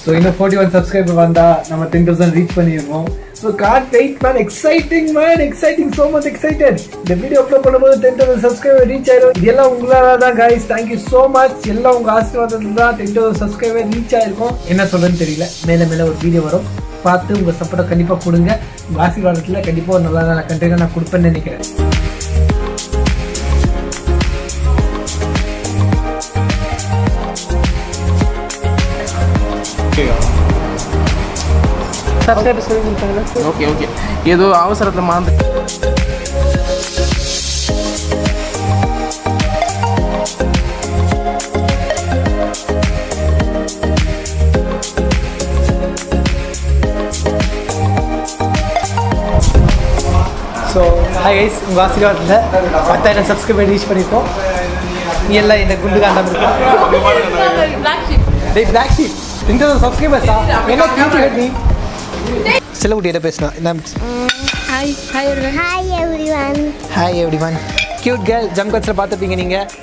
So இன்னும் forty one subscriber வந்தா நம்ம டென் தௌசண்ட் ரீச் பண்ணியிருக்கோம் so god wait man exciting man exciting so much excited இந்த video upload பண்ணும்போது ten thousand subscriber reach ஆயிரும் இது எல்லாம் உங்களால தான் கைஸ் தேங்க்யூ ஸோ மச் எல்லாம் உங்க ஆசீர்வாதத்தில் தான் டென் தௌசண்ட் சப்ஸ்கிரைபர் ரீச் ஆயிருக்கும் என்ன சொல்றேன்னு தெரியல மேலே மேலே ஒரு வீடியோ வரும் பார்த்து உங்க சப்போர்ட்டை கண்டிப்பாக கொடுங்க உங்க ஆசீர்வாதத்தில் கண்டிப்பாக ஒரு நல்ல நல்ல கண்டென்ட் நான் கொடுப்பேன்னு நினைக்கிறேன் சப்ஸ்கிரைபர் சொல்லி கொடுத்தாங்க ஓகே ஓகே ஏதோ அவசரத்தில் மறந்து ஸோ ஹாய் கைஸ் உங்கள் ஆசீர்வாதத்தில் பத்தாயிரம் சப்ஸ்கிரைபர் ரீச் பண்ணியிருக்கோம் நீ எல்லாம் இந்த குண்டு காண்டாம இருக்கும் டேய் பிளாக் ஷீப் இந்த சப்ஸ்கிரைபர்ஸா என்ன கியூட் நீ செல்லகுட்டியிட்ட பேசினா நான் Hi, hi everyone. Hi everyone. Hi everyone cute girl ஜம்கட்ஸில் பார்த்துப்பீங்க நீங்கள்